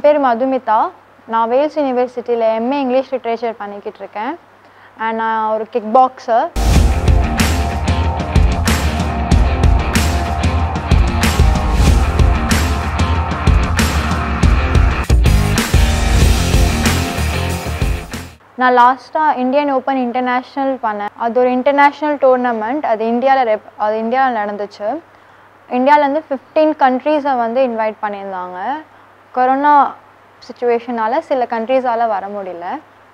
என் பேர் மதுமிதா நான் வேல்ஸ் யூனிவர்சிட்டியில் எம்ஏ இங்கிலீஷ் லிட்ரேச்சர் பண்ணிக்கிட்டு இருக்கேன் அண்ட் நான் ஒரு கிக் பாக்ஸர் நான் லாஸ்ட்டாக இந்தியன் ஓப்பன் இன்டர்நேஷ்னல் பண்ணேன் அது ஒரு இன்டர்நேஷ்னல் டோர்னமெண்ட் அது இந்தியாவில் ரெப் அது இந்தியாவில் நடந்துச்சு இந்தியாவிலேருந்து ஃபிஃப்டீன் கண்ட்ரீஸை வந்து இன்வைட் பண்ணியிருந்தாங்க கொரோனா சுச்சுவேஷனால் சில கண்ட்ரீஸால் வர முடியல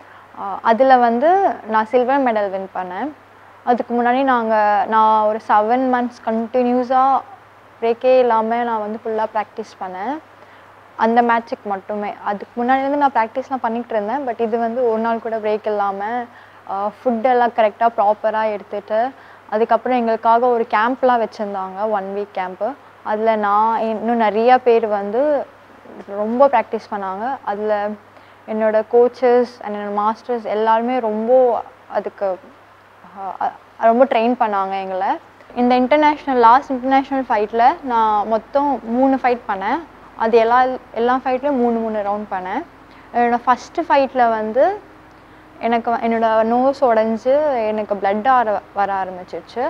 அதில் வந்து நான் சில்வர் மெடல் வின் பண்ணேன் அதுக்கு முன்னாடி நாங்கள் நான் ஒரு செவன் மந்த்ஸ் கண்டினியூஸாக பிரேக்கே இல்லாமல் நான் வந்து ஃபுல்லாக ப்ராக்டிஸ் பண்ணேன் அந்த மேட்ச்சுக்கு மட்டுமே அதுக்கு முன்னாடி வந்து நான் ப்ராக்டிஸ்லாம் பண்ணிகிட்டு இருந்தேன் பட் இது வந்து ஒரு நாள் கூட பிரேக் இல்லாமல் ஃபுட்டெல்லாம் கரெக்டாக ப்ராப்பராக எடுத்துகிட்டு அதுக்கப்புறம் எங்களுக்காக ஒரு கேம்ப்லாம் வச்சுருந்தாங்க ஒன் வீக் கேம்ப்பு அதில் நான் இன்னும் நிறையா பேர் வந்து ரொம்ப ப்ராக்டிஸ் பண்ணாங்க அதில் என்னோட கோச்சஸ் அண்ட் என்னோட மாஸ்டர்ஸ் எல்லாருமே ரொம்ப அதுக்கு அஹ், ரொம்ப ட்ரெயின் பண்ணாங்க எங்களை இந்த இன்டர்நேஷ்னல் லாஸ்ட் இன்டர்நேஷ்னல் ஃபைட்டில் நான் மொத்தம் மூணு ஃபைட் பண்ணேன் அது எல்லா எல்லா ஃபைட்லேயும் மூணு மூணு ரவுண்ட் பண்ணேன் என்னோடய ஃபஸ்ட்டு ஃபைட்டில் வந்து எனக்கு வ- என்னோட நோஸ் உடஞ்சி எனக்கு blood ஆர வர ஆரம்பிச்சிருச்சு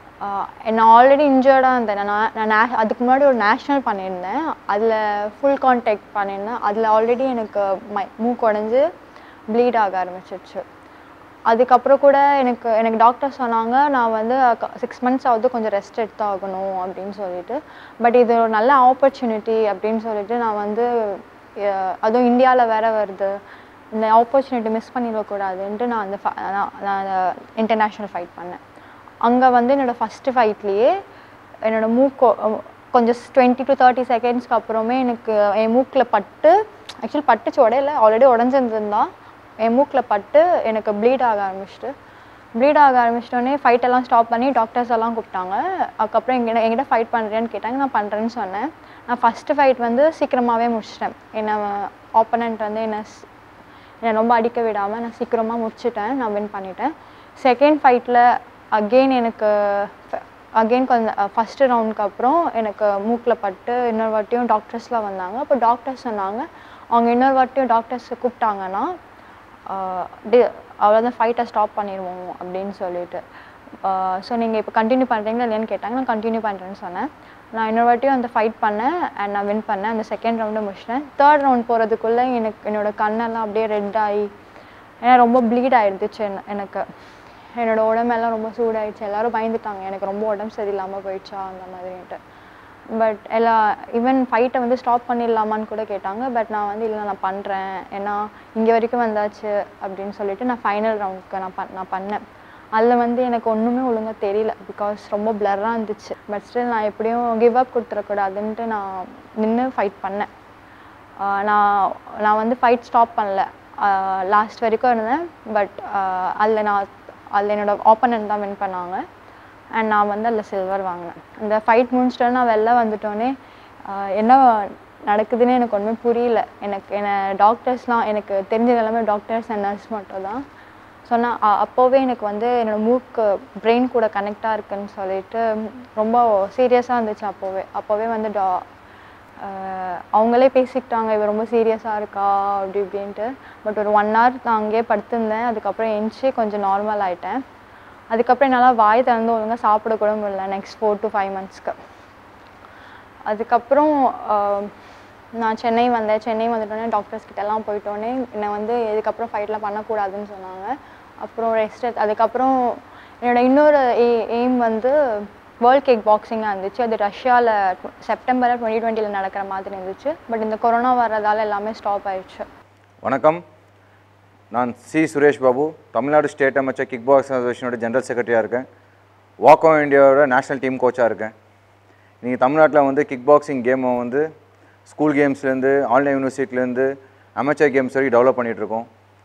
நான் ஆல்ரெடி இன்ஜர்டாக இருந்தேன் நான் நான் நே- அதுக்கு முன்னாடி ஒரு நேஷ்னல் பண்ணியிருந்தேன் அதில் ஃபுல் கான்டாக்ட் பண்ணியிருந்தேன் அதில் ஆல்ரெடி எனக்கு மை மூக்கு உடஞ்சி ப்ளீட் ஆக ஆரம்பிச்சிருச்சு அதுக்கப்புறம் கூட எனக்கு எனக்கு டாக்டர் சொன்னாங்க நான் வந்து சிக்ஸ் மந்த்ஸ் ஆகுது கொஞ்சம் ரெஸ்ட் எடுத்தாகணும் அப்படின்னு சொல்லிட்டு பட் இது ஒரு நல்ல ஆப்பர்ச்சுனிட்டி அப்படின்னு சொல்லிட்டு நான் வந்து அஹ், அதுவும் இந்தியாவில் வேற வருது இந்த ஆப்பர்ச்சுனிட்டி மிஸ் பண்ணிடக்கூடாதுன்ட்டு நான் அந்த fi- நான் நான் இன்டர்நேஷ்னல் ஃபைட் பண்ணேன் அங்கே வந்து என்னோடய ஃபஸ்ட்டு ஃபைட்லேயே என்னோட மூக்கு கொஞ்சம் டுவெண்ட்டி டு தேர்ட்டி செகண்ட்ஸ்க்கு அப்புறமே எனக்கு என் மூக்கில் பட்டு ஆக்சுவலி பட்டுச்சு உடையில ஆல்ரெடி உடஞ்சிருந்துருந்தா என் மூக்கில் பட்டு எனக்கு ப்ளீட் ஆக ஆரம்பிச்சிட்டு ப்ளீட் ஆக ஆரம்பிச்சிட்டோன்னே ஃபைட் எல்லாம் ஸ்டாப் பண்ணி டாக்டர்ஸ் எல்லாம் கூப்பிட்டாங்க அதுக்கப்புறம் எங்கிட்ட என்கிட்ட ஃபைட் பண்ணுறியான்னு கேட்டாங்க நான் பண்ணுறேன்னு சொன்னேன் நான் ஃபஸ்ட்டு ஃபைட் வந்து சீக்கிரமாகவே முடிச்சிட்டேன் என்னை ஆப்பனண்ட் வந்து என்னை ஸ்- என்னை ரொம்ப அடிக்க விடாமல் நான் சீக்கிரமாக முடிச்சிட்டேன் நான் வின் பண்ணிட்டேன் செகண்ட் ஃபைட்டில் அகெயின் எனக்கு அகெயின் கொஞ்சம் ஃபஸ்ட்டு ரவுண்டுக்கு அப்புறம் எனக்கு மூக்கில் பட்டு இன்னொரு வாட்டியும் டாக்டர்ஸ்லாம் வந்தாங்க அப்போ டாக்டர்ஸ் சொன்னாங்க அவங்க இன்னொரு வாட்டியும் டாக்டர்ஸ் கூப்பிட்டாங்கன்னா டி அவ்வளோதான் ஃபைட்டை ஸ்டாப் பண்ணிடுவோம் அப்படின்னு சொல்லிட்டு ஸோ நீங்கள் இப்போ கண்டினியூ பண்ணுறீங்களா இல்லையான்னு கேட்டாங்க நான் கண்டினியூ பண்ணுறேன்னு சொன்னேன் நான் இன்னொரு வாட்டியும் அந்த ஃபைட் பண்ணேன் அண்ட் நான் வின் பண்ணேன் அந்த செகண்ட் ரவுண்டை முடிச்சிட்டேன் தேர்ட் ரவுண்ட் போகிறதுக்குள்ளே எனக்கு என்னோட கண்ணெல்லாம் அப்படியே ரெட் ஆகி ஏன்னா ரொம்ப ப்ளீட் ஆயிடுச்சு என்ன- எனக்கு என்னோட உடம்பெல்லாம் ரொம்ப சூடாயிடுச்சு எல்லாரும் பயந்துட்டாங்க எனக்கு ரொம்ப உடம்பு சரியில்லாமல் போயிடுச்சா அந்த மாதிரின்ட்டு பட் எல்லா ஈவன் ஃபைட்டை வந்து ஸ்டாப் பண்ணிடலாமான்னு கூட கேட்டாங்க பட் நான் வந்து இல்லை நான் பண்ணுறேன் ஏன்னா இங்கே வரைக்கும் வந்தாச்சு அப்படின்னு சொல்லிட்டு நான் ஃபைனல் ரவுண்டுக்கு நான் பண் நான் பண்ணேன் அதில் வந்து எனக்கு ஒன்றுமே ஒழுங்காக தெரியல பிகாஸ் ரொம்ப பிளர்ராக இருந்துச்சு பட் ஸ்டில் நான் எப்படியும் கிவ் அப் கொடுத்துடக்கூடாதுன்ட்டு நான் நின்று ஃபைட் பண்ணேன் ஆஹ் நான் நான் வந்து ஃபைட் ஸ்டாப் பண்ணல லாஸ்ட் வரைக்கும் இருந்தேன் பட் அதில் நான் அதில் என்னோட ஆப்பனண்ட் தான் வின் பண்ணாங்க அண்ட் நான் வந்து அதில் சில்வர் வாங்கினேன் அந்த ஃபைட் முடிச்சிட்டோன்னு நான் வெளில வந்துட்டோன்னே ஆஹ் என்ன நடக்குதுன்னு எனக்கு ஒன்றுமே புரியல எனக்கு என்ன டாக்டர்ஸ்லாம் எனக்கு தெரிஞ்சது எல்லாமே டாக்டர்ஸ் அண்ட் நர்ஸ் மட்டும் தான் சொன்னால் அப்போவே எனக்கு வந்து என்னோட மூக்கு பிரெயின் கூட கனெக்டாக இருக்குன்னு சொல்லிட்டு ரொம்ப சீரியஸாக இருந்துச்சு அப்போவே அப்போவே வந்து டா ஆஹ் அவங்களே பேசிக்கிட்டாங்க இவ ரொம்ப சீரியஸாக இருக்கா அப்படி இப்படின்ட்டு பட் ஒரு ஒன் ஹவர் நான் அங்கேயே படுத்திருந்தேன் அதுக்கப்புறம் எந்திச்சு கொஞ்சம் நார்மல் ஆயிட்டேன் அதுக்கப்புறம் என்னால் வாய் திறந்து ஒழுங்காக சாப்பிட கூட முடியல நெக்ஸ்ட் ஃபோர் டு ஃபைவ் மந்த்ஸ்க்கு அதுக்கப்புறம் ஆஹ், நான் சென்னை வந்தேன் சென்னை வந்துட்டோன்னே டாக்டர்ஸ் கிட்டலாம் போயிட்டோன்னே என்னை வந்து இதுக்கப்புறம் ஃபைட்லாம் பண்ணக்கூடாதுன்னு சொன்னாங்க அப்புறம் ரெஸ்ட் அதுக்கப்புறம் என்னோட இன்னொரு எய்ம் வந்து வேர்ல்ட் கிக் பாக்ஸிங்காக இருந்துச்சு அது ரஷ்யாவில் செப்டம்பரில் டுவெண்ட்டி டுவெண்ட்டியில் நடக்கிற மாதிரி இருந்துச்சு பட் இந்த கொரோனா வர்றதால எல்லாமே ஸ்டாப் ஆயிடுச்சு வணக்கம் நான் சி சுரேஷ் பாபு தமிழ்நாடு ஸ்டேட் அமைச்சர் கிக் பாக்ஸ் அசோசியேஷனோட ஜென்ரல் செக்ரட்டரியாக இருக்கேன் வாக்கோ இந்தியாவோட நேஷனல் டீம் கோச்சாக இருக்கேன் நீங்கள் தமிழ்நாட்டில் வந்து கிக் பாக்ஸிங் கேமை வந்து ஸ்கூல் கேம்ஸ்லேருந்து ஆன்லைன் யூனிவர்சிட்டிலேருந்து அமைச்சர் கேம்ஸ் வரைக்கும் டெவலப் பண்ணிகிட்ருக்கோம்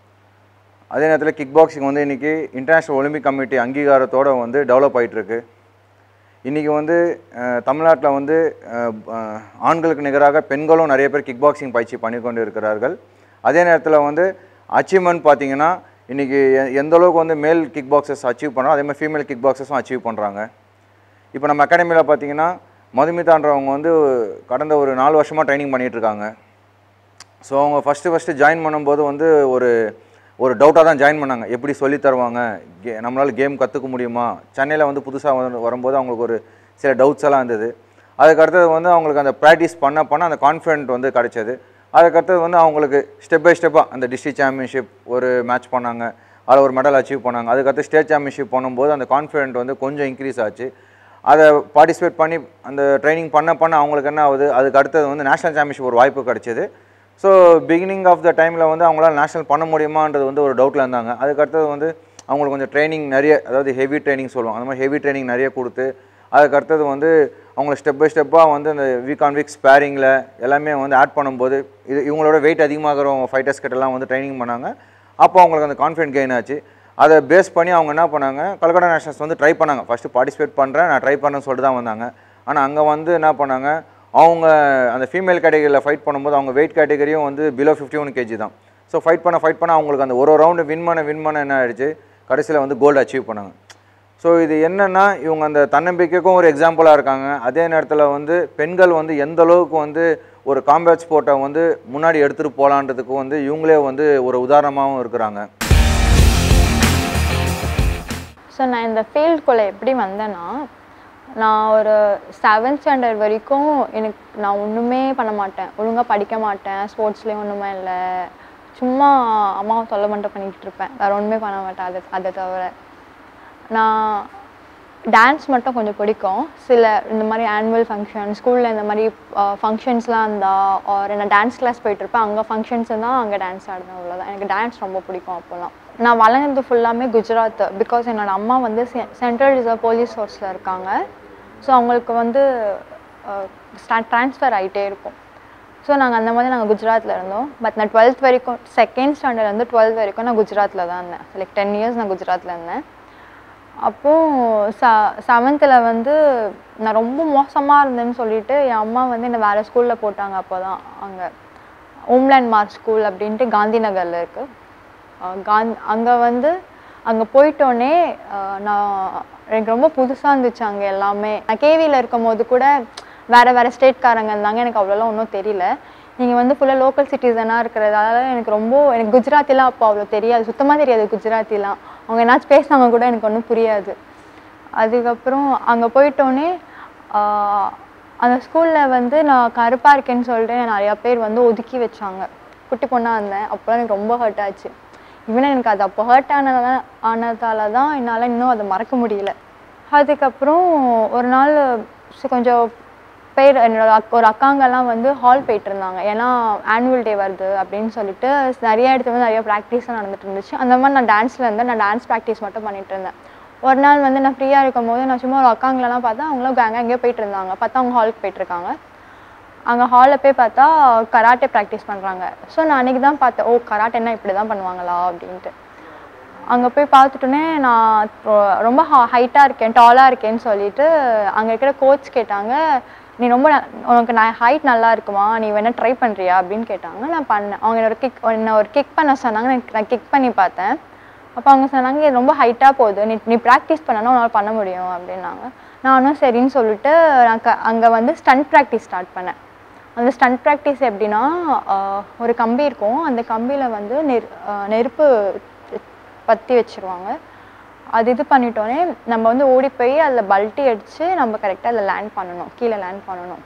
அதே நேரத்தில் கிக் பாக்ஸிங் வந்து இன்றைக்கி இன்டர்நேஷ்னல் ஒலிம்பிக் கமிட்டி அங்கீகாரத்தோடு வந்து டெவலப் ஆகிட்டுருக்கு இன்றைக்கி வந்து தமிழ்நாட்டில் வந்து அஹ், அஹ், ஆண்களுக்கு நிகராக பெண்களும் நிறைய பேர் கிக் பாக்ஸிங் பயிற்சி பண்ணி கொண்டு இருக்கிறார்கள் அதே நேரத்தில் வந்து அச்சீவ்மெண்ட் பார்த்தீங்கன்னா இன்றைக்கி எந்த அளவுக்கு வந்து மேல் கிக் பாக்ஸஸ் அச்சீவ் பண்ணுறோம் அதே மாதிரி ஃபீமேல் கிக் பாக்ஸஸும் அச்சீவ் பண்ணுறாங்க இப்போ நம்ம அகாடமியில் பார்த்தீங்கன்னா மதுமிதான்றவங்க வந்து கடந்த ஒரு நாலு வருஷமாக ட்ரைனிங் பண்ணிகிட்டு இருக்காங்க ஸோ அவங்க ஃபஸ்ட்டு ஃபஸ்ட்டு ஜாயின் பண்ணும்போது வந்து ஒரு ஒரு டவுட்டாக தான் ஜாயின் பண்ணாங்க எப்படி சொல்லி தருவாங்க கே நம்மளால் கேம் கற்றுக்க முடியுமா சென்னையில் வந்து புதுசாக வந்து வரும்போது அவங்களுக்கு ஒரு சில டவுட்ஸ் எல்லாம் இருந்தது அதுக்கு அடுத்தது வந்து அவங்களுக்கு அந்த ப்ராக்டிஸ் பண்ண பண்ண அந்த கான்ஃபிடென்ட் வந்து கிடைச்சது அதுக்கு அடுத்தது வந்து அவங்களுக்கு ஸ்டெப் பை ஸ்டெப்பாக அந்த டிஸ்ட்ரிக்ட் சாம்பியன்ஷிப் ஒரு மேட்ச் பண்ணாங்க அதில் ஒரு மெடல் அச்சீவ் பண்ணாங்க அதுக்கடுத்து ஸ்டேட் சாம்பியன்ஷிப் பண்ணும்போது அந்த கான்ஃபிடென்ட் வந்து கொஞ்சம் இன்க்ரீஸ் ஆச்சு அதை பார்ட்டிசிபேட் பண்ணி அந்த ட்ரைனிங் பண்ண பண்ண அவங்களுக்கு என்ன ஆகுது அதுக்கு அடுத்தது வந்து நேஷனல் சாம்பியன்ஷிப் ஒரு வாய்ப்பு கிடச்சிது ஸோ பிகினிங் ஆஃப் த டைமில் வந்து அவங்களால நேஷனல் பண்ண முடியுமான்றது வந்து ஒரு டவுட்டில் இருந்தாங்க அதுக்கு அடுத்தது வந்து அவங்களுக்கு கொஞ்சம் ட்ரைனிங் நிறைய அதாவது ஹெவி ட்ரைனிங் சொல்லுவோம் அந்த மாதிரி ஹெவி ட்ரைனிங் நிறைய கொடுத்து அதுக்கு அடுத்தது வந்து அவங்கள ஸ்டெப் பை ஸ்டெப்பாக வந்து அந்த வீக் ஆன் வீக் ஸ்பேரிங்கில் எல்லாமே வந்து ஆட் பண்ணும்போது இது இவங்களோட வெயிட் அதிகமாகிறவங்க ஃபைட்டர்ஸ் கிட்டலாம் வந்து ட்ரைனிங் பண்ணாங்க அப்போ அவங்களுக்கு அந்த கான்ஃபிடென்ட் கெயின் ஆச்சு அதை பேஸ் பண்ணி அவங்க என்ன பண்ணாங்க கல்கட்டா நேஷனல்ஸ் வந்து ட்ரை பண்ணாங்க ஃபஸ்ட்டு பார்ட்டிசிபேட் பண்ணுறேன் நான் ட்ரை பண்ணேன்னு சொல்லிட்டு தான் வந்தாங்க ஆனால் அங்கே வந்து என்ன பண்ணாங்க அவங்க அந்த ஃபீமேல் கேட்டகரியில் ஃபைட் பண்ணும்போது அவங்க வெயிட் கேட்டகரியும் வந்து பிலோ ஃபிஃப்டி ஒன் கேஜி தான் ஸோ ஃபைட் பண்ண ஃபைட் பண்ண அவங்களுக்கு அந்த ஒரு ரவுண்டு வின் பண்ண வின் பண்ண என்ன ஆயிடுச்சு கடைசியில் வந்து கோல்டு அச்சீவ் பண்ணாங்க ஸோ இது என்னென்னா இவங்க அந்த தன்னம்பிக்கைக்கும் ஒரு எக்ஸாம்பிளாக இருக்காங்க அதே நேரத்தில் வந்து பெண்கள் வந்து எந்த அளவுக்கு வந்து ஒரு காம்பேட் ஸ்போர்ட்டை வந்து முன்னாடி எடுத்துகிட்டு போகலான்றதுக்கு வந்து இவங்களே வந்து ஒரு உதாரணமாகவும் இருக்கிறாங்க ஸோ நான் இந்த ஃபீல்டுக்குள்ளே எப்படி வந்தேன்னா நான் ஒரு செவன்த் ஸ்டாண்டர்ட் வரைக்கும் எனக்கு நான் ஒன்றுமே பண்ண மாட்டேன் ஒழுங்காக படிக்க மாட்டேன் ஸ்போர்ட்ஸ்லேயும் ஒன்றுமே இல்லை சும்மா அம்மாவை தொல்லை மட்டும் பண்ணிக்கிட்டு இருப்பேன் வேறு ஒன்றுமே பண்ண மாட்டேன் அதை அதை தவிர நான் டான்ஸ் மட்டும் கொஞ்சம் பிடிக்கும் சில இந்த மாதிரி ஆனுவல் ஃபங்க்ஷன் ஸ்கூலில் இந்த மாதிரி ஃபங்க்ஷன்ஸ்லாம் இருந்தால் ஒரு நான் டான்ஸ் கிளாஸ் போயிட்டுருப்பேன் அங்கே ஃபங்க்ஷன்ஸ் தான் அங்கே டான்ஸ் ஆடுவேன் அவ்வளோதான் எனக்கு டான்ஸ் ரொம்ப பிடிக்கும் அப்போல்லாம் நான் வளர்ந்தது ஃபுல்லாமே குஜராத் பிகாஸ் என்னோட அம்மா வந்து சென்ட்ரல் ரிசர்வ் போலீஸ் ஃபோர்ஸில் இருக்காங்க ஸோ அவங்களுக்கு வந்து ட்ரான்ஸ்ஃபர் ஆகிட்டே இருக்கும் ஸோ நாங்கள் அந்த மாதிரி நாங்கள் குஜராத்தில் இருந்தோம் பட் நான் டுவெல்த் வரைக்கும் செகண்ட் ஸ்டாண்டர்ட்லேருந்து டுவெல்த் வரைக்கும் நான் குஜராத்தில் தான் இருந்தேன் லைக் டென் இயர்ஸ் நான் குஜராத்தில் இருந்தேன் அப்போது ச செவன்த்தில் வந்து நான் ரொம்ப மோசமாக இருந்தேன்னு சொல்லிட்டு என் அம்மா வந்து என்னை வேறு ஸ்கூலில் போட்டாங்க அப்போ தான் அங்கே ஹோம்லேண்ட் மார்க் ஸ்கூல் அப்படின்ட்டு காந்தி நகரில் இருக்குது காந் அங்கே வந்து அங்கே போயிட்டோன்னே அஹ், நான் எனக்கு ரொம்ப புதுசாக இருந்துச்சு அங்கே எல்லாமே நான் கேவியில் இருக்கும் போது கூட வேறு வேறு ஸ்டேட்காரங்க இருந்தாங்க எனக்கு அவ்வளோலாம் ஒன்றும் தெரியல நீங்கள் வந்து ஃபுல்லாக லோக்கல் சிட்டிசனாக இருக்கிறதால எனக்கு ரொம்ப எனக்கு குஜராத்திலாம் அப்போ அவ்வளோ தெரியாது சுத்தமாக தெரியாது குஜராத்திலாம் அவங்க என்னாச்சும் பேசினாங்க கூட எனக்கு ஒன்றும் புரியாது அதுக்கப்புறம் அங்கே போயிட்டோன்னே ஆஹ், அந்த ஸ்கூலில் வந்து நான் கருப்பாக இருக்கேன்னு சொல்லிட்டு நிறையா பேர் வந்து ஒதுக்கி வச்சாங்க குட்டி பொண்ணாக இருந்தேன் அப்போலாம் எனக்கு ரொம்ப ஹர்ட் ஆச்சு ஈவன் எனக்கு அது அப்போ ஹர்ட் ஆனதால ஆனதால தான் என்னால் இன்னும் அதை மறக்க முடியல அதுக்கப்புறம் ஒரு நாள் சரி கொஞ்சம் பேர் என்னோட அக் ஒரு அக்காங்கெல்லாம் வந்து ஹால் போயிட்டு இருந்தாங்க ஏன்னா ஆனுவல் டே வருது அப்படின்னு சொல்லிட்டு நிறைய இடத்துல வந்து நிறைய ப்ராக்டிஸ்லாம் நடந்துட்டு இருந்துச்சு அந்த மாதிரி நான் டான்ஸில் இருந்தேன் நான் டான்ஸ் ப்ராக்டிஸ் மட்டும் பண்ணிட்டு இருந்தேன் ஒரு நாள் வந்து நான் ஃப்ரீயாக இருக்கும் போது நான் சும்மா ஒரு அக்காங்களெல்லாம் பார்த்தா அவங்களும் கேங்க எங்கேயோ போயிட்டு இருந்தாங்க பார்த்தா அவங்க ஹாலுக்கு போயிட்டு இருக்காங்க அங்கே ஹாலில் போய் பார்த்தா கராட்டே ப்ராக்டிஸ் பண்ணுறாங்க ஸோ நான் அன்றைக்கி தான் பார்த்தேன் ஓ கராட்டேன்னா இப்படி தான் பண்ணுவாங்களா அப்படின்ட்டு அங்கே போய் பார்த்துட்டோன்னே நான் ரொ- ரொம்ப ஹைட்டாக இருக்கேன் டாலாக இருக்கேன்னு சொல்லிட்டு அங்கே இருக்கிற கோச் கேட்டாங்க நீ ரொம்ப ந- உனக்கு நான் ஹைட் நல்லா இருக்குமா நீ வேணா ட்ரை பண்ணுறியா அப்படின்னு கேட்டாங்க நான் பண்ணேன் அவங்க என்னோட கிக் என்ன ஒரு கிக் பண்ண சொன்னாங்க நான் நான் கிக் பண்ணி பார்த்தேன் அப்போ அவங்க சொன்னாங்க இது ரொம்ப ஹைட்டாக போகுது நீ நீ ப்ராக்டிஸ் பண்ணனா உன்னால் பண்ண முடியும் அப்படின்னாங்க நானும் சரின்னு சொல்லிட்டு நான் க அங்கே வந்து ஸ்டண்ட் ப்ராக்டிஸ் ஸ்டார்ட் பண்ணேன் அந்த ஸ்டண்ட் ப்ராக்டிஸ் எப்படின்னா ஆஹ், ஒரு கம்பி இருக்கும் அந்த கம்பியில் வந்து நெரு ஆஹ், நெருப்பு பற்றி வச்சுருவாங்க அது இது பண்ணிட்டோன்னே நம்ம வந்து ஓடி போய் அதில் பல்ட்டி அடித்து நம்ம கரெக்டாக அதில் லேண்ட் பண்ணணும் கீழே லேண்ட் பண்ணணும்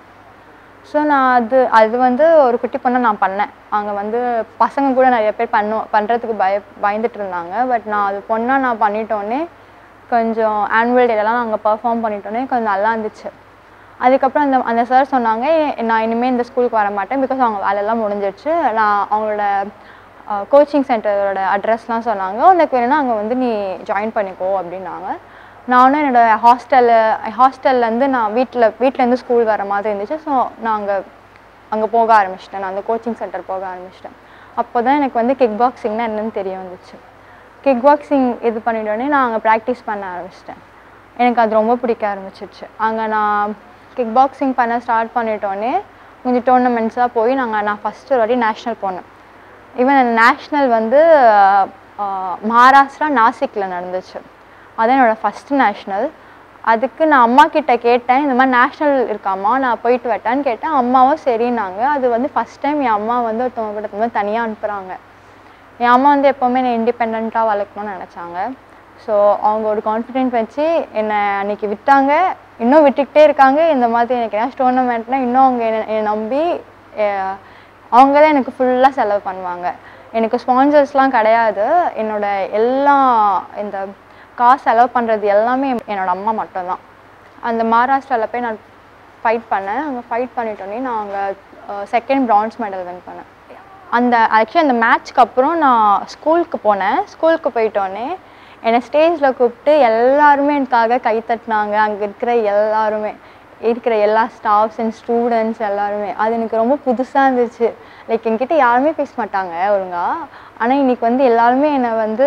ஸோ நான் அது அது வந்து ஒரு குட்டி பொண்ணை நான் பண்ணேன் அங்கே வந்து பசங்க கூட நிறைய பேர் பண்ணும் பண்ணுறதுக்கு பய பயந்துட்டு இருந்தாங்க பட் நான் அது பொண்ணாக நான் பண்ணிட்டோன்னே கொஞ்சம் ஆனுவல் டேலலாம் நாங்கள் பர்ஃபார்ம் பண்ணிட்டோன்னே கொஞ்சம் நல்லா இருந்துச்சு அதுக்கப்புறம் அந்த அந்த சார் சொன்னாங்க நான் இனிமேல் இந்த ஸ்கூலுக்கு வர மாட்டேன் பிகாஸ் அவங்க வேலையெல்லாம் முடிஞ்சிடுச்சு நான் அவங்களோட கோச்சிங் சென்டரோட அட்ரஸ்லாம் சொன்னாங்க உனக்கு வேணும்னா அங்கே வந்து நீ ஜாயின் பண்ணிக்கோ அப்படின்னாங்க நானும் என்னோட ஹாஸ்டலில் ஹாஸ்டல்லேருந்து நான் வீட்டில் வீட்டிலேருந்து ஸ்கூல் வர மாதிரி இருந்துச்சு ஸோ நான் அங்கே அங்கே போக ஆரம்பிச்சிட்டேன் நான் அந்த கோச்சிங் சென்டர் போக ஆரம்பிச்சிட்டேன் அப்போ தான் எனக்கு வந்து கிக் பாக்ஸிங்னா என்னன்னு தெரிய வந்துச்சு கிக் பாக்ஸிங் இது பண்ணிட்டோடனே நான் அங்கே ப்ராக்டிஸ் பண்ண ஆரம்பிச்சிட்டேன் எனக்கு அது ரொம்ப பிடிக்க ஆரம்பிச்சிருச்சு அங்கே நான் கிக் பாக்ஸிங் பண்ண ஸ்டார்ட் பண்ணிட்டோன்னே கொஞ்சம் டோர்னமெண்ட்ஸாக போய் நாங்கள் நான் ஃபஸ்ட்டு ஒரு வாட்டி நேஷ்னல் போனேன் ஈவன் நேஷ்னல் வந்து ஆஹ், மகாராஷ்டிரா நாசிக்கில் நடந்துச்சு அதான் என்னோடய ஃபஸ்ட் நேஷ்னல் அதுக்கு நான் அம்மா கிட்ட கேட்டேன் இந்த மாதிரி நேஷ்னல் இருக்காம்மா நான் போயிட்டு வரட்டான்னு கேட்டேன் அம்மாவும் சரின்னாங்க அது வந்து ஃபஸ்ட் டைம் என் அம்மா வந்து ஒருத்தவங்க கூட இந்த மாதிரி தனியாக அனுப்புகிறாங்க என் அம்மா வந்து எப்போவுமே என்னை இண்டிபெண்ட்டாக வளர்க்கணும்னு நினச்சாங்க ஸோ அவங்க ஒரு கான்ஃபிடென்ட் வச்சு என்னை அன்னைக்கு விட்டாங்க இன்னும் விட்டுக்கிட்டே இருக்காங்க இந்த மாதிரி எனக்கு ஏதாச்சும் டோர்னமெண்ட்னா இன்னும் அவங்க என்னை என்னை நம்பி அஹ், அவங்க தான் எனக்கு ஃபுல்லாக செலவு பண்ணுவாங்க எனக்கு ஸ்பான்சர்ஸ்லாம் கிடையாது என்னோட எல்லா இந்த காசு செலவு பண்ணுறது எல்லாமே என்னோட அம்மா மட்டும்தான் அந்த மகாராஷ்டிராவில் போய் நான் ஃபைட் பண்ணேன் அங்கே ஃபைட் பண்ணிட்டோன்னே நான் அங்கே செகண்ட் பிரான்ஸ் மெடல் வின் பண்ணேன் அந்த ஆக்சுவலி அந்த மேட்ச்க்கு அப்புறம் நான் ஸ்கூலுக்கு போனேன் ஸ்கூலுக்கு போயிட்டோன்னே என்னை ஸ்டேஜில் கூப்பிட்டு எல்லாருமே எனக்காக கை தட்டினாங்க அங்கே இருக்கிற எல்லாருமே இருக்கிற எல்லா ஸ்டாஃப்ஸ் அண்ட் ஸ்டூடெண்ட்ஸ் எல்லாருமே அது எனக்கு ரொம்ப புதுசாக இருந்துச்சு லைக் என்கிட்ட யாருமே பேச மாட்டாங்க ஒழுங்கா ஆனால் இன்னைக்கு வந்து எல்லாருமே என்னை வந்து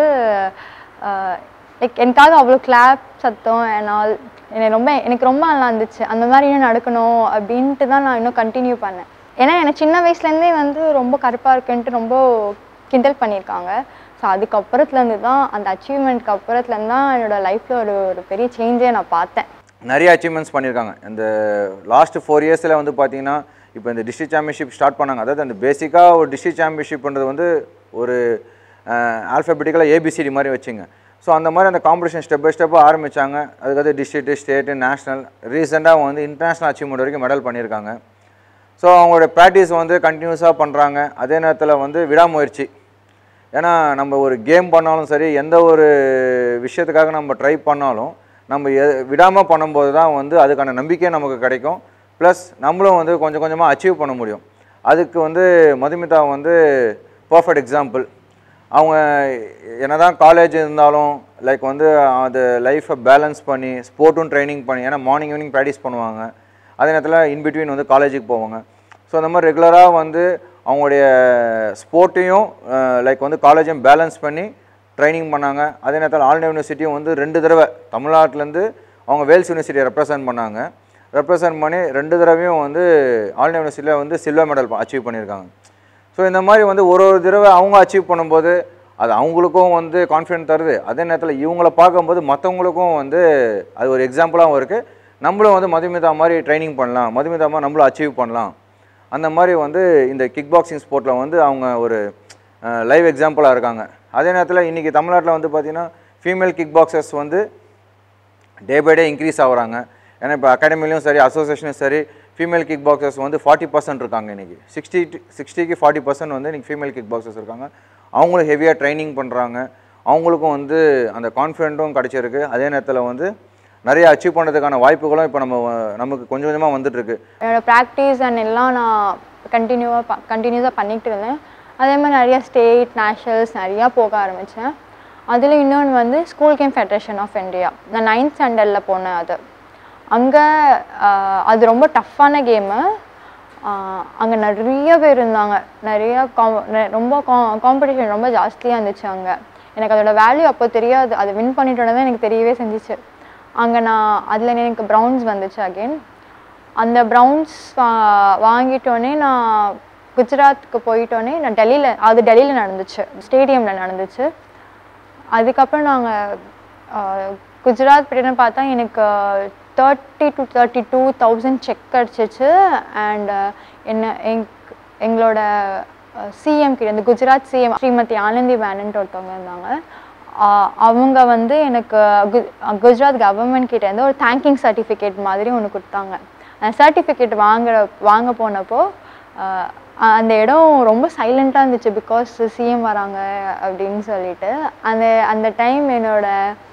லைக் எனக்காக அவ்வளோ கிளாப் சத்தம் என்னால் என்னை ரொம்ப எனக்கு ரொம்ப நல்லா இருந்துச்சு அந்த மாதிரி இன்னும் நடக்கணும் அப்படின்ட்டு தான் நான் இன்னும் கண்டினியூ பண்ணேன் ஏன்னா எனக்கு சின்ன வயசுலேருந்தே வந்து ரொம்ப கருப்பாக இருக்குன்ட்டு ரொம்ப கிண்டல் பண்ணியிருக்காங்க ஸோ அதுக்கப்புறத்துலேருந்து தான் அந்த அச்சீவ்மெண்ட்க்கு அப்புறத்துலேருந்து தான் என்னோட லைஃப்பில் ஒரு ஒரு பெரிய சேஞ்சே நான் பார்த்தேன் நிறைய அச்சீவ்மெண்ட்ஸ் பண்ணியிருக்காங்க இந்த லாஸ்ட் ஃபோர் இயர்ஸில் வந்து பார்த்தீங்கன்னா இப்போ இந்த டிஸ்ட்ரிக்ட் சாம்பியன்ஷிப் ஸ்டார்ட் பண்ணாங்க அதாவது அந்த பேசிக்காக ஒரு டிஸ்ட்ரிக்ட் சாம்பியன்ஷிப்ன்றது வந்து ஒரு ஆல்ஃபபெட்டிக்கலாக ஏபிசிடி மாதிரி வச்சுங்க ஸோ அந்த மாதிரி அந்த காம்படிஷன் ஸ்டெப் பை ஸ்டெப்பாக ஆரம்பித்தாங்க அதுக்கடுத்து டிஸ்ட்ரிக்ட் ஸ்டேட்டு நேஷனல் ரீசெண்டாக வந்து இன்டர்நேஷ்னல் அச்சீவ்மெண்ட் வரைக்கும் மெடல் பண்ணியிருக்காங்க ஸோ அவங்களோட ப்ராக்டிஸ் வந்து கண்டினியூஸாக பண்ணுறாங்க அதே நேரத்தில் வந்து விடாமுயற்சி ஏன்னா நம்ம ஒரு கேம் பண்ணாலும் சரி எந்த ஒரு விஷயத்துக்காக நம்ம ட்ரை பண்ணாலும் நம்ம எ விடாமல் பண்ணும்போது தான் வந்து அதுக்கான நம்பிக்கை நமக்கு கிடைக்கும் ப்ளஸ் நம்மளும் வந்து கொஞ்சம் கொஞ்சமாக அச்சீவ் பண்ண முடியும் அதுக்கு வந்து மதுமிதா வந்து பர்ஃபெக்ட் எக்ஸாம்பிள் அவங்க என்னதான் காலேஜ் இருந்தாலும் லைக் வந்து அது லைஃப்பை பேலன்ஸ் பண்ணி ஸ்போர்ட்டும் ட்ரைனிங் பண்ணி ஏன்னா மார்னிங் ஈவினிங் ப்ராக்டிஸ் பண்ணுவாங்க அதே நேரத்தில் இன்பிட்வீன் வந்து காலேஜுக்கு போவாங்க ஸோ அந்த மாதிரி ரெகுலராக வந்து அவங்களுடைய ஸ்போர்ட்டையும் லைக் வந்து காலேஜையும் பேலன்ஸ் பண்ணி ட்ரைனிங் பண்ணாங்க அதே நேரத்தில் ஆல் யூனிவர்சிட்டியும் வந்து ரெண்டு தடவை தமிழ்நாட்டிலேருந்து அவங்க வேல்ஸ் யூனிவர்சிட்டியை ரெப்ரசன்ட் பண்ணாங்க ரெப்ரசன்ட் பண்ணி ரெண்டு தடவையும் வந்து ஆல் யூனிவர்சிட்டியில் வந்து சில்வர் மெடல் அச்சீவ் பண்ணியிருக்காங்க ஸோ இந்த மாதிரி வந்து ஒரு ஒரு தடவை அவங்க அச்சீவ் பண்ணும்போது அது அவங்களுக்கும் வந்து கான்ஃபிடென்ட் தருது அதே நேரத்தில் இவங்கள பார்க்கும்போது மற்றவங்களுக்கும் வந்து அது ஒரு எக்ஸாம்பிளாகவும் இருக்குது நம்மளும் வந்து மதுமிதா மாதிரி ட்ரைனிங் பண்ணலாம் மதுமிதா மாதிரி நம்மளும் அச்சீவ் பண்ணலாம் அந்த மாதிரி வந்து இந்த கிக் பாக்ஸிங் ஸ்போர்ட்டில் வந்து அவங்க ஒரு லைவ் எக்ஸாம்பிளாக இருக்காங்க அதே நேரத்தில் இன்றைக்கி தமிழ்நாட்டில் வந்து பார்த்திங்கன்னா ஃபீமேல் கிக் பாக்ஸர்ஸ் வந்து டே பை டே இன்க்ரீஸ் ஆகுறாங்க ஏன்னா இப்போ அகாடமிலையும் சரி அசோசியேஷனும் சரி ஃபீமேல் கிக் பாக்ஸர்ஸ் வந்து ஃபார்ட்டி பர்சன்ட் இருக்காங்க இன்றைக்கி சிக்ஸ்டி சிக்ஸ்டிக்கு ஃபார்ட்டி பர்சன்ட் வந்து இன்றைக்கி ஃபீமேல் கிக் பாக்ஸர்ஸ் இருக்காங்க அவங்களும் ஹெவியாக ட்ரைனிங் பண்ணுறாங்க அவங்களுக்கும் வந்து அந்த கான்ஃபிடென்ட்டும் கிடச்சிருக்கு அதே நேரத்தில் வந்து நிறைய அச்சீவ் பண்ணுறதுக்கான வாய்ப்புகளும் இப்போ நம்ம அஹ், நமக்கு கொஞ்சம் கொஞ்சமாக வந்துட்டுருக்கு என்னோட ப்ராக்டிஸ் அண்ட் எல்லாம் நான் கண்டினியூவாக ப கண்டினியூஸாக பண்ணிக்கிட்டு இருந்தேன் அதே மாதிரி நிறைய ஸ்டேட் நேஷனல்ஸ் நிறையா போக ஆரம்பித்தேன் அதில் இன்னொன்று வந்து school game federation of India நான் நைன்த் ஸ்டாண்டர்டில் போனேன் அது அங்கே அது ரொம்ப டஃப்பான கேமு அங்கே நிறைய பேர் இருந்தாங்க நிறைய காம் நெ- ரொம்ப கா காம்படிஷன் ரொம்ப ஜாஸ்தியாக இருந்துச்சு அங்கே எனக்கு அதோட வேல்யூ அப்போ தெரியாது அதை வின் பண்ணிட்டோன்னே தான் எனக்கு தெரியவே செஞ்சுச்சு அங்கே நான் அதில் எனக்கு ப்ரௌன்ஸ் வந்துச்சு அகெயின் அந்த ப்ரௌன்ஸ் வா வாங்கிட்டோன்னே நான் குஜராத்துக்கு போயிட்டோன்னே நான் டெல்லியில் அது டெல்லியில் நடந்துச்சு ஸ்டேடியமில் நடந்துச்சு அதுக்கப்புறம் நாங்கள் குஜராத் போயிட்டுன்னு பார்த்தா எனக்கு thirty two thirty two thousand cheque கிடச்சிச்சு அண்ட் என்ன எங் எங்களோட சிஎம் கிட்ட இந்த குஜராத் சிஎம் ஸ்ரீமதி ஆனந்தி பேனன்ட்டு ஒருத்தவங்க இருந்தாங்க ஆஹ் அவங்க வந்து எனக்கு கு- குஜராத் கவர்மெண்ட் கிட்ட இருந்து ஒரு தேங்கிங் சர்டிஃபிகேட் மாதிரி ஒன்று கொடுத்தாங்க அந்த சர்டிஃபிகேட் வாங்குற வாங்க போனப்போ ஆஹ் அந்த இடம் ரொம்ப சைலண்ட்டாக இருந்துச்சு பிகாஸ் சிஎம் வராங்க அப்படின்னு சொல்லிட்டு அந்த அந்த டைம் என்னோட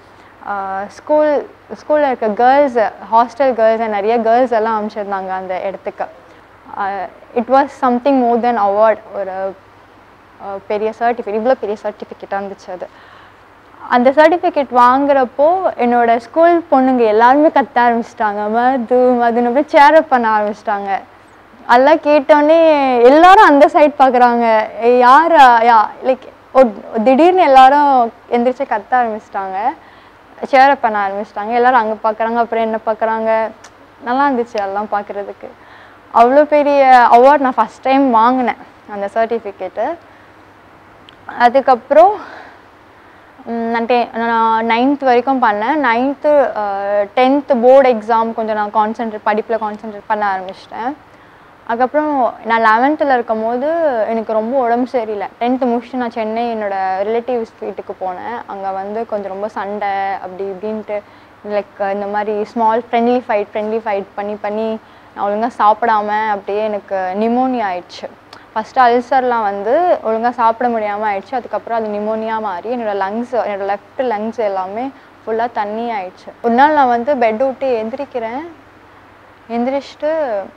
ஸ்கூல் ஸ்கூலில் இருக்க கேர்ள்ஸ் ஹாஸ்டல் கேர்ள்ஸ் நிறைய கேர்ள்ஸ் எல்லாம் அனுப்பிச்சிருந்தாங்க அந்த இடத்துக்கு it was something more then award ஒரு அஹ், பெரிய சர்டிஃபிகேட் இவ்வளோ பெரிய சர்டிஃபிகேட்டாக இருந்துச்சு அது அந்த சர்டிஃபிகேட் வாங்குறப்போ என்னோட ஸ்கூல் பொண்ணுங்க எல்லாருமே கத்த ஆரம்பிச்சிட்டாங்க மது மதுன்னு அப்படியே சேரப் பண்ண ஆரம்பிச்சிட்டாங்க அதெல்லாம் கேட்டோடனே எல்லாரும் அந்த சைட் பார்க்குறாங்க யார் யா லைக் திடீர்னு எல்லாரும் எந்திரிச்சு கத்த ஆரம்பிச்சிட்டாங்க சேரப் பண்ண ஆரம்பிச்சிட்டாங்க எல்லாரும் அங்கே பார்க்குறாங்க அப்புறம் என்ன பார்க்குறாங்க நல்லா இருந்துச்சு அதெல்லாம் பார்க்குறதுக்கு அவ்வளோ பெரிய அவார்ட் நான் ஃபஸ்ட் டைம் வாங்கினேன் அந்த சர்டிஃபிகேட்டு அதுக்கப்புறம் ம், நான் டெ நான் நைன்த் வரைக்கும் பண்ணேன் நைன்த்து டென்த்து போர்டு எக்ஸாம் கொஞ்சம் நான் கான்சென்ட்ரேட் படிப்பில் கான்சென்ட்ரேட் பண்ண ஆரம்பிச்சிட்டேன் அதுக்கப்புறம் நான் லெவன்த்தில் இருக்கும் போது எனக்கு ரொம்ப உடம்பு சரியில்லை டென்த்து முடிச்சுட்டு நான் சென்னை என்னோட ரிலேட்டிவ்ஸ் வீட்டுக்கு போனேன் அங்கே வந்து கொஞ்சம் ரொம்ப சண்டை அப்படி இப்படின்ட்டு லைக் இந்த மாதிரி small friendly fight friendly fight பண்ணி பண்ணி நான் ஒழுங்காக சாப்பிடாம அப்படியே எனக்கு நிமோனியா ஆயிடுச்சு ஃபஸ்ட்டு அல்சர்லாம் வந்து ஒழுங்காக சாப்பிட முடியாமல் ஆயிடுச்சு அதுக்கப்புறம் அது நிமோனியா மாறி என்னோட லங்ஸ் என்னோட லெஃப்ட் லங்ஸ் எல்லாமே ஃபுல்லாக தண்ணி ஆயிடுச்சு ஒரு நாள் நான் வந்து பெட் விட்டு எந்திரிக்கிறேன் எந்திரிச்சிட்டு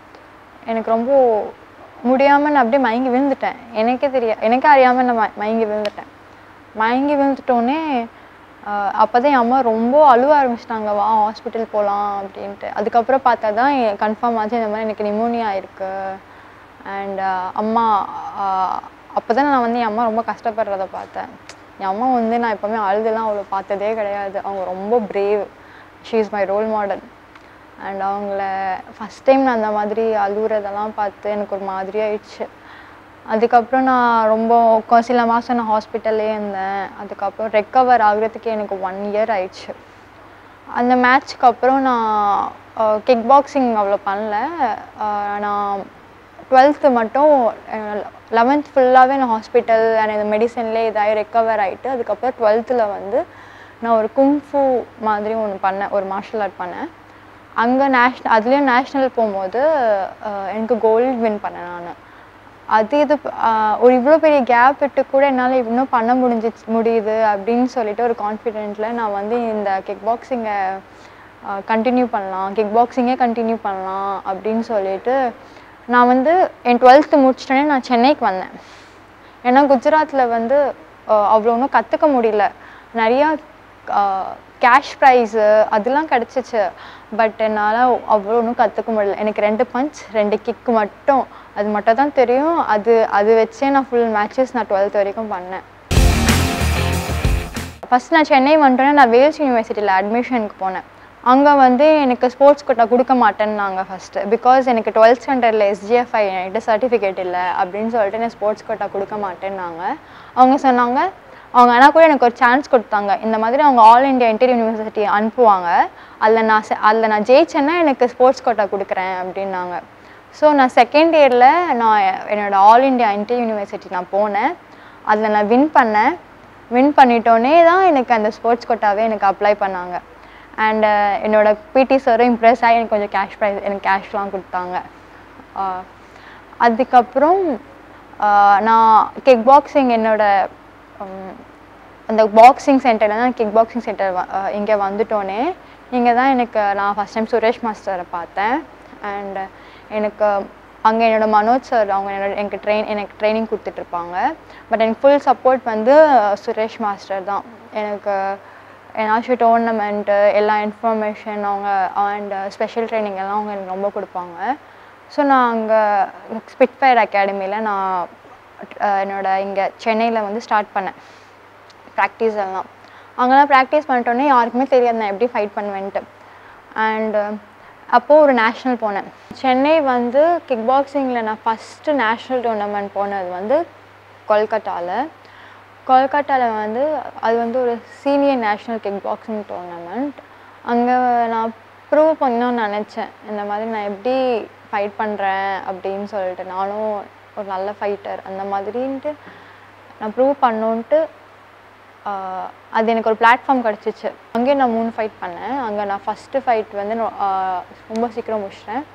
எனக்கு ரொம்ப முடியாமல் நான் அப்படியே மயங்கி விழுந்துட்டேன் எனக்கே தெரியா எனக்கே அறியாமல் நான் மய- மயங்கி விழுந்துட்டேன் மயங்கி விழுந்துட்டோன்னே அப்போ தான் என் அம்மா ரொம்ப அழுவ ஆரம்பிச்சிட்டாங்க வா ஹாஸ்பிட்டல் போகலாம் அப்படின்ட்டு அதுக்கப்புறம் பார்த்தா தான் கன்ஃபார்ம் ஆச்சு இந்த மாதிரி எனக்கு நிமோனியா இருக்கு அண்ட் அம்மா அப்போ தான் நான் வந்து என் அம்மா ரொம்ப கஷ்டப்படுறத பார்த்தேன் என் அம்மா வந்து நான் எப்போவுமே அழுதுலாம் அவ்வளோ பார்த்ததே கிடையாது அவங்க ரொம்ப brave she is my role model and அவங்கள ஃபஸ்ட் டைம் நான் அந்த மாதிரி அழுகுறதெல்லாம் பார்த்து எனக்கு ஒரு மாதிரி ஆயிடுச்சு அதுக்கப்புறம் நான் ரொம்ப கொ- சில மாதம் நான் ஹாஸ்பிட்டல்லே இருந்தேன் அதுக்கப்புறம் ரெக்கவர் ஆகுறதுக்கு எனக்கு ஒன் இயர் ஆயிடுச்சு அந்த மேட்ச்க்கு அப்புறம் நான் கிக் பாக்ஸிங் அவ்வளோ பண்ணல அஹ் நான் டுவெல்த்து மட்டும் லெவன்த் ஃபுல்லாகவே நான் ஹாஸ்பிட்டல் அண்ட் இந்த மெடிசன்லேயே இதாகி ரெக்கவர் ஆகிட்டு அதுக்கப்புறம் டுவெல்த்தில் வந்து நான் ஒரு குங்ஃபு மாதிரி ஒன்று பண்ணேன் ஒரு மார்ஷல் ஆர்ட் பண்ணேன் அங்கே நேஷ்னல் அதுலேயும் நேஷ்னல் போகும்போது அஹ் எனக்கு கோல்டு வின் பண்ணேன் நான் அது இது ஆஹ் ஒரு இவ்வளோ பெரிய கேப் விட்டு கூட என்னால் இன்னும் பண்ண முடிஞ்சு முடியுது அப்படின்னு சொல்லிட்டு ஒரு கான்ஃபிடென்ட்டில் நான் வந்து இந்த கிக் பாக்ஸிங்கை கண்டினியூ பண்ணலாம் கிக் பாக்ஸிங்கே கண்டினியூ பண்ணலாம் அப்படின்னு சொல்லிட்டு நான் வந்து என் டுவெல்த்து முடிச்சிட்டோன்னே நான் சென்னைக்கு வந்தேன் ஏன்னா குஜராத்தில் வந்து அஹ், அவ்வளோ ஒன்றும் கற்றுக்க முடியல நிறையா கேஷ் ப்ரைஸு அதெல்லாம் கிடச்சிச்சு பட் என்னால் அவ்வளோ ஒன்றும் கற்றுக்க முடியல எனக்கு ரெண்டு பஞ்ச் ரெண்டு கிக் மட்டும் அது மட்டும் தான் தெரியும் அது அது வச்சே நான் ஃபுல் மேட்சஸ் நான் டுவெல்த் வரைக்கும் பண்ணேன் ஃபஸ்ட் நான் சென்னை வந்துட்டோன்னே நான் வேல்ஸ் யூனிவர்சிட்டியில் அட்மிஷனுக்கு போனேன் அங்கே வந்து எனக்கு ஸ்போர்ட்ஸ் கோட்டா கொடுக்க மாட்டேன்னாங்க ஃபஸ்ட்டு பிகாஸ் எனக்கு டுவெல்த் ஸ்டாண்டர்டில் எஸ்ஜிஎஃப்ஐ என்கிட்ட சர்டிஃபிகேட் இல்லை அப்படின்னு சொல்லிட்டு எனக்கு ஸ்போர்ட்ஸ் கோட்டா கொடுக்க மாட்டேன்னாங்க அவங்க சொன்னாங்க அவங்க ஆனால் கூட எனக்கு ஒரு சான்ஸ் கொடுத்தாங்க இந்த மாதிரி அவங்க ஆல் இந்தியா இன்டர் யூனிவர்சிட்டி அனுப்புவாங்க அதில் நான் செ- அதில் நான் ஜெயிச்சேன்னா எனக்கு ஸ்போர்ட்ஸ் கோட்டா கொடுக்குறேன் அப்படின்னாங்க ஸோ நான் செகண்ட் இயரில் நான் என்னோட ஆல் இந்தியா இன்டர் யூனிவர்சிட்டி நான் போனேன் அதில் நான் வின் பண்ணேன் வின் பண்ணிட்டோன்னே தான் எனக்கு அந்த ஸ்போர்ட்ஸ் கோட்டாவே எனக்கு அப்ளை பண்ணாங்க அண்ட் என்னோட பிடி சாரும் இம்ப்ரெஸ் ஆகி எனக்கு கொஞ்சம் கேஷ் ப்ரைஸ் எனக்கு கேஷ்லாம் கொடுத்தாங்க ஆஹ் அதுக்கப்புறம் ஆஹ் நான் கிக் பாக்ஸிங் என்னோட உம், அந்த பாக்ஸிங் சென்டரில் தான் கிக் பாக்ஸிங் சென்டர் இங்கே வந்துட்டோன்னே இங்கே தான் எனக்கு நான் ஃபஸ்ட் டைம் சுரேஷ் மாஸ்டரை பார்த்தேன் அண்ட் எனக்கு அங்கே என்னோட மனோஜ் சார் அவங்க என்னோட எனக்கு ட்ரெயின் எனக்கு ட்ரைனிங் கொடுத்துட்ருப்பாங்க பட் எனக்கு ஃபுல் சப்போர்ட் வந்து சுரேஷ் மாஸ்டர் தான் எனக்கு ஏதாச்சும் டோர்னமெண்ட்டு எல்லா இன்ஃபர்மேஷன் அவங்க அண்ட் ஸ்பெஷல் ட்ரைனிங் எல்லாம் அவங்க எனக்கு ரொம்ப கொடுப்பாங்க ஸோ நான் அங்கே ஸ்பிட்ஃபயர் அகாடமியில் நான் அஹ், என்னோட இங்கே சென்னையில் வந்து ஸ்டார்ட் பண்ணேன் ப்ராக்டிஸ் எல்லாம் அங்கெல்லாம் ப்ராக்டிஸ் பண்ணிட்டோன்னே யாருக்குமே தெரியாது நான் எப்படி ஃபைட் பண்ணுவேன்ட்டு அண்ட் அப்போது ஒரு நேஷ்னல் போனேன் சென்னை வந்து கிக் பாக்ஸிங்கில் நான் ஃபஸ்ட்டு நேஷ்னல் டோர்னமெண்ட் போனது வந்து கொல்கட்டாவில் கொல்கட்டாவில் வந்து அது வந்து ஒரு senior national kick boxing tournament அங்கே நான் ப்ரூவ் பண்ணணும்னு நினச்சேன் இந்த மாதிரி நான் எப்படி ஃபைட் பண்ணுறேன் அப்படின்னு சொல்லிட்டு நானும் ஒரு நல்ல ஃபைட்டர் அந்த மாதிரின்ட்டு நான் ப்ரூவ் பண்ணோன்ட்டு ஆஹ் அது எனக்கு ஒரு பிளாட்ஃபார்ம் கிடச்சிச்சு அங்கேயும் நான் மூணு ஃபைட் பண்ணேன் அங்கே நான் ஃபஸ்ட்டு ஃபைட் வந்து நான், ஆஹ் ரொம்ப சீக்கிரம் முடிச்சிட்டேன்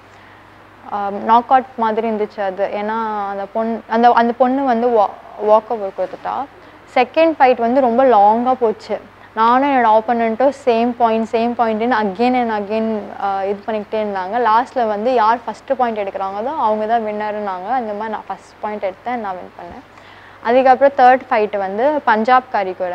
நாக் அவுட் மாதிரி இருந்துச்சு அது ஏன்னா அந்த பொண்ணு அந்த அந்த பொண்ணு வந்து வா வாக் ஓவர் கொடுத்துட்டா செகண்ட் ஃபைட் வந்து ரொம்ப லாங்காக போச்சு நானும் என்னோட ஆப்போனண்ட்டும் சேம் பாயிண்ட் சேம் பாயிண்ட்டுன்னு அகெயின் அண்ட் அகெயின் இது பண்ணிக்கிட்டே இருந்தாங்க லாஸ்ட்டில் வந்து யார் ஃபஸ்ட்டு பாயிண்ட் எடுக்கிறாங்களோ அவங்க தான் வின்னருன்னாங்க அந்த மாதிரி நான் ஃபஸ்ட் பாயிண்ட் எடுத்தேன் நான் வின் பண்ணேன் அதுக்கப்புறம் தேர்ட் ஃபைட்டு வந்து பஞ்சாப்காரி கூட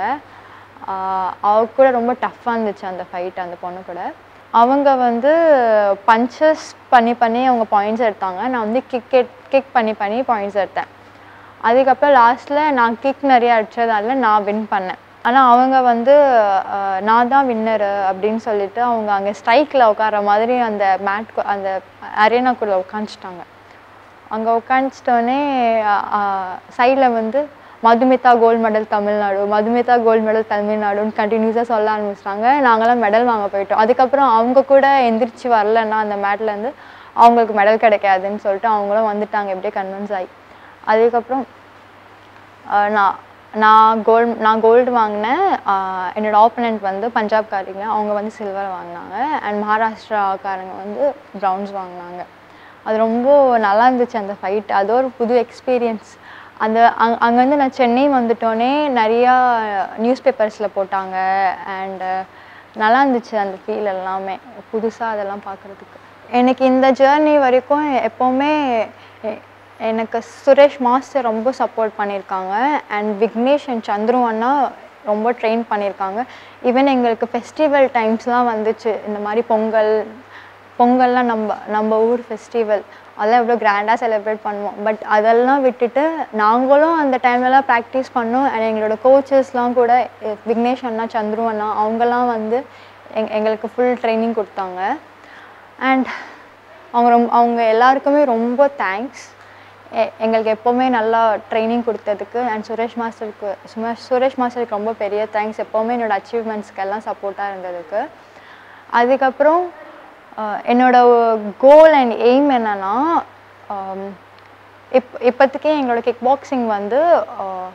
ஆஹ் அவ கூட ரொம்ப டஃப்பாக இருந்துச்சு அந்த ஃபைட் அந்த பொண்ணு கூட அவங்க வந்து பஞ்சஸ் பண்ணி பண்ணி அவங்க பாயிண்ட்ஸ் எடுத்தாங்க நான் வந்து கிக் கிக் பண்ணி பண்ணி பாயிண்ட்ஸ் எடுத்தேன் அதுக்கப்புறம் லாஸ்ட்டில் நான் கிக் நிறைய அடிச்சதால நான் வின் பண்ணேன் ஆனால் அவங்க வந்து ஆஹ் நான் தான் வின்னரு அப்படின்னு சொல்லிட்டு அவங்க அங்கே ஸ்ட்ரைக்கில் உட்கார மாதிரி அந்த மேட் அந்த அரேனாக்குள்ளே உட்காந்துட்டாங்க அங்கே உட்காந்துட்டோடனே சைடில் வந்து Madhumitha gold medal Tamil Nadu Madhumitha gold medal தமிழ்நாடுன்னு கண்டினியூஸாக சொல்ல ஆரம்பிச்சிட்டாங்க நாங்களாம் மெடல் வாங்க போயிட்டோம் அதுக்கப்புறம் அவங்க கூட எந்திரிச்சு வரலன்னா அந்த மேட்லேருந்து அவங்களுக்கு மெடல் கிடைக்காதுன்னு சொல்லிட்டு அவங்களும் வந்துட்டாங்க எப்படியே கன்வின்ஸ் ஆகி அதுக்கப்புறம் ஆஹ் நான் நான் கோல்டு நான் கோல்டு வாங்கினேன் ஆஹ் என்னோட ஆப்பனண்ட் வந்து பஞ்சாப்காரிங்க அவங்க வந்து சில்வர் வாங்கினாங்க அண்ட் மகாராஷ்டிராக்காரங்க வந்து ப்ரௌன்ஸ் வாங்கினாங்க அது ரொம்ப நல்லா இருந்துச்சு அந்த ஃபைட் அது ஒரு புது எக்ஸ்பீரியன்ஸ் அந்த அங் அங்கேருந்து நான் சென்னை வந்துட்டோன்னே நிறையா நியூஸ் பேப்பர்ஸில் போட்டாங்க அண்டு நல்லா இருந்துச்சு அந்த ஃபீல் எல்லாமே புதுசாக அதெல்லாம் பார்க்குறதுக்கு எனக்கு இந்த ஜேர்னி வரைக்கும் எப்போவுமே எ- எனக்கு சுரேஷ் மாஸ்டர் ரொம்ப சப்போர்ட் பண்ணியிருக்காங்க அண்ட் விக்னேஷ் அண்ட் சந்துரு அண்ணா ரொம்ப ட்ரெயின் பண்ணியிருக்காங்க ஈவன் எங்களுக்கு ஃபெஸ்டிவல் டைம்ஸ்லாம் வந்துச்சு இந்த மாதிரி பொங்கல் பொங்கல்லாம் நம்ம நம்ம ஊர் ஃபெஸ்டிவல் அதெல்லாம் எவ்வளோ கிராண்டாக செலிப்ரேட் பண்ணுவோம் பட் அதெல்லாம் விட்டுட்டு நாங்களும் அந்த டைம்லலாம் ப்ராக்டிஸ் பண்ணோம் அண்ட் எங்களோட கோச்சஸ்லாம் கூட எ- விக்னேஷ் அண்ணா சந்துரு அண்ணா அவங்கெல்லாம் வந்து எங் எங்களுக்கு ஃபுல் ட்ரைனிங் கொடுத்தாங்க அண்ட் அவங்க ரொம்ப அவங்க எல்லாருக்குமே ரொம்ப தேங்க்ஸ் எங்களுக்கு எப்போவுமே நல்லா ட்ரைனிங் கொடுத்ததுக்கு அண்ட் சுரேஷ் மாஸ்டருக்கு சும சுரேஷ் மாஸ்டருக்கு ரொம்ப பெரிய தேங்க்ஸ் எப்போவுமே என்னோட அச்சீவ்மெண்ட்ஸ்க்கு எல்லாம் சப்போர்ட்டாக இருந்ததுக்கு அதுக்கப்புறம் அஹ், என்னோட கோல் அண்ட் எய்ம் என்னன்னா ஆம், இப் இப்போதைக்கு எங்களோட கிக் பாக்ஸிங் வந்து அஹ்,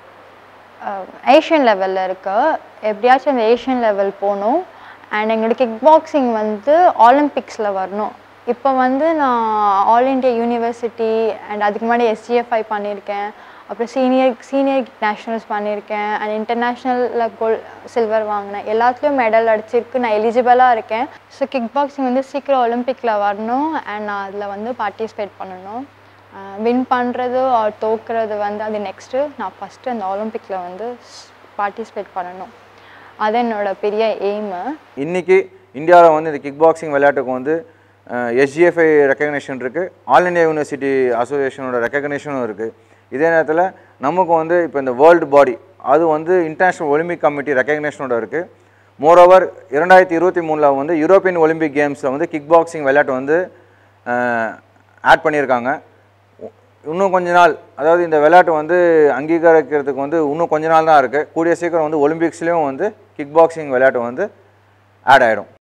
ஏஷியன் லெவலில் இருக்கு எப்படியாச்சும் அந்த ஏஷியன் லெவல் போகணும் அண்ட் எங்களோட கிக் பாக்ஸிங் வந்து ஒலிம்பிக்ஸில் வரணும் இப்போ வந்து நான் ஆல் இண்டியா யூனிவர்சிட்டி அண்ட் அதுக்கு முன்னாடி எஸ்ஜிஎஃப்ஐ பண்ணியிருக்கேன் அப்புறம் சீனியர் சீனியர் நேஷ்னல்ஸ் பண்ணியிருக்கேன் அண்ட் இன்டர்நேஷ்னலில் கோல் சில்வர் வாங்கினேன் எல்லாத்துலேயும் மெடல் அடிச்சிருக்கு நான் எலிஜிபிளாக இருக்கேன் ஸோ கிக் பாக்ஸிங் வந்து சீக்கிரம் ஒலிம்பிக்கில் வரணும் அண்ட் நான் அதில் வந்து பார்ட்டிசிபேட் பண்ணணும் வின் பண்ணுறது ஆர் தோக்குறது வந்து அது நெக்ஸ்ட்டு நான் ஃபஸ்ட்டு அந்த ஒலிம்பிக்கில் வந்து பார்ட்டிசிபேட் பண்ணணும் அது என்னோட பெரிய எய்மு இன்னைக்கு இந்தியாவில் வந்து இந்த கிக் பாக்ஸிங் விளையாட்டுக்கு வந்து எஸ்ஜிஎஃப்ஐ ரெக்கக்னேஷன் இருக்குது ஆல் இந்தியா யூனிவர்சிட்டி அசோசியேஷனோட ரெக்கக்னேஷனும் இருக்குது இதே நேரத்தில் நமக்கு வந்து இப்போ இந்த வேர்ல்டு பாடி அது வந்து இன்டர்நேஷ்னல் ஒலிம்பிக் கமிட்டி ரெக்கக்னேஷனோட இருக்குது மோரோவர் இரண்டாயிரத்தி இருபத்தி மூணில் வந்து யூரோப்பியன் ஒலிம்பிக் கேம்ஸில் வந்து கிக் பாக்ஸிங் விளையாட்டு வந்து ஆட் பண்ணியிருக்காங்க உ- இன்னும் கொஞ்ச நாள் அதாவது இந்த விளையாட்டு வந்து அங்கீகரிக்கிறதுக்கு வந்து இன்னும் கொஞ்ச நாள் தான் இருக்குது கூடிய சீக்கிரம் வந்து ஒலிம்பிக்ஸ்லேயும் வந்து கிக் பாக்ஸிங் விளையாட்டு வந்து ஆட் ஆகிடும்